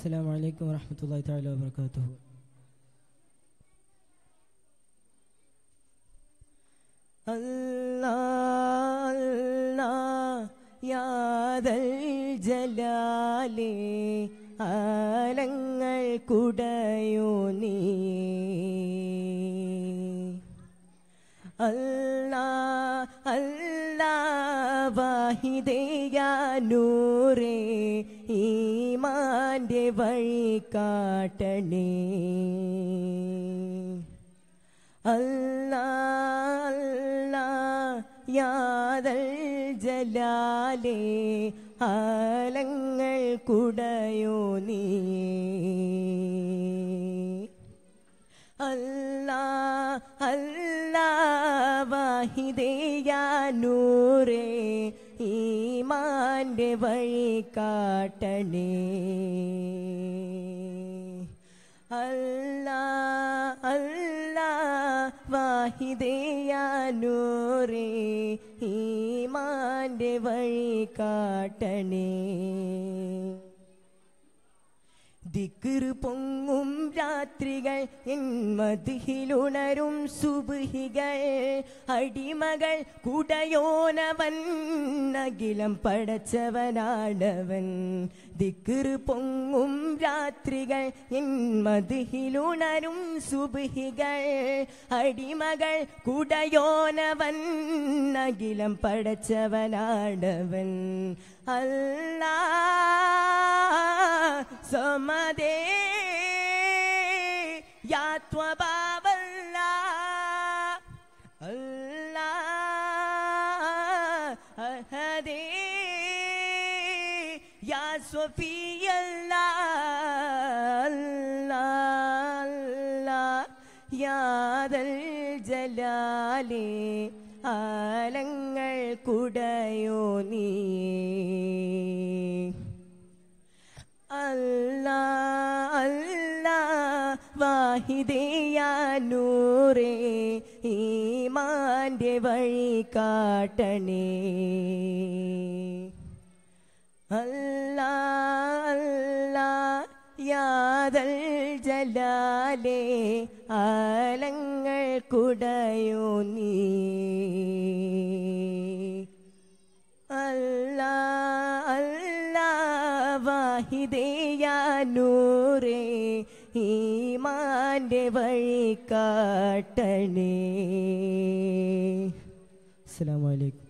السلام عليكم ورحمة الله تعالى وبركاته الله الله يا ذا الجلال ആലങ്ങൾ കുടയോ നീ അല്ലാ അല്ലാ വാഹിദയാ നൂറേ ഈമാന്റെ വഴി കാട്ടണേ അല്ലാ അല്ലാ യാദൽ ജലാലേ ആലങ്ങൾ കുടയോ നീ അല്ലാ അല്ലാ വാഹിദയാ നൂറേ ഈമാന്റെ വഴി കാട്ടണേ അല്ലാ അല്ലാ വാഹിദയാ നൂറേ ഈമാന്റെ വഴി കാട്ടണേ ദിക്കറ് പൊങ്ങും രാത്രികൾ എൻ മതിയിലുണരും സുബുഹികൾ അടിമകൾ കുടയോനവൻ അഖിലം പടച്ചവനാണവൻ ദിക്കറ് പൊങ്ങും രാത്രികൾ എൻ മതിയിലുണരും സുബുഹികൾ അടിമകൾ കുടയോനവൻ അഖിലം പടച്ചവനാണവൻ അല്ലാ സമദേ യാത്വബാബല്ല അല്ലാ അഹദേ യാ സ്വഫിയല്ല അല്ലാ അല്ലാ യാദൽ ജലാലേ ആലങ്ങൾ കുടയോ നീ അല്ലാ അല്ലാ വാഹിദയാ നൂറേ ഈമാന്റെ വഴി കാട്ടണേ അല്ലാ അല്ലാ യാദൽ ജലാലേ ആലങ്ങൾ കുടയോ നീ അല്ലാ അല്ലാ വാഹിദയാ നൂറേ ഈമാന്റെ വഴി കാട്ടണേ അസ്സലാമു അലൈക്കും